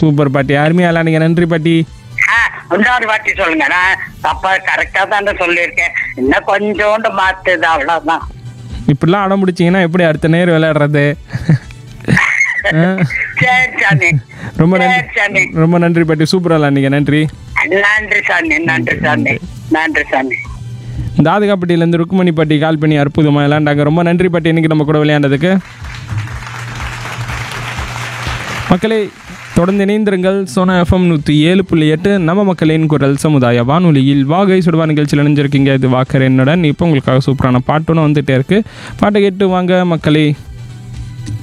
super பாட்டி அருமையா விளையாடுங்க நன்றி பாட்டி ஆ, இன்னொரு வாட்டி சொல்லுங்க நான் தப்பா கரெக்டா தானே சொல்லியிருக்கேன் இன்னும் கொஞ்சோண்டு மாத்துது அவ்வளவுதான் இப்படிலாம் அடம் பிடிச்சிங்கன்னா எப்படி அடுத்த நேரம் விளையாடுறது ஆ, சரி சாமி ரொம்ப சரி நன்றி சாமி ரொம்ப நன்றி பாட்டி சூப்பராக விளையாடுங்க நன்றி நன்றி சாமி நன்றி சாமி நன்றி சாமி தாதுகாப்பட்டியிலேருந்து ருக்குமணி பாட்டி கால் பண்ணி அற்புதமாக விளையாண்டாங்க ரொம்ப நன்றி பாட்டி இன்னைக்கு நம்ம கூட விளையாண்டதுக்கு மக்களே தொடர்ந்து இணைந்திருங்கள் சோனா எஃப்எம் நூற்றி ஏழு புள்ளி எட்டு நம்ம மக்களின் குரல் சமுதாய வானொலியில் வாகை சுடுவா நிகழ்ச்சியில் இணைஞ்சிருக்கீங்க இது வாக்கர் என்னுடன் இப்போ உங்களுக்காக சூப்பரான பாட்டுன்னு வந்துட்டே இருக்கு பாட்டை கேட்டு வாங்க மக்களே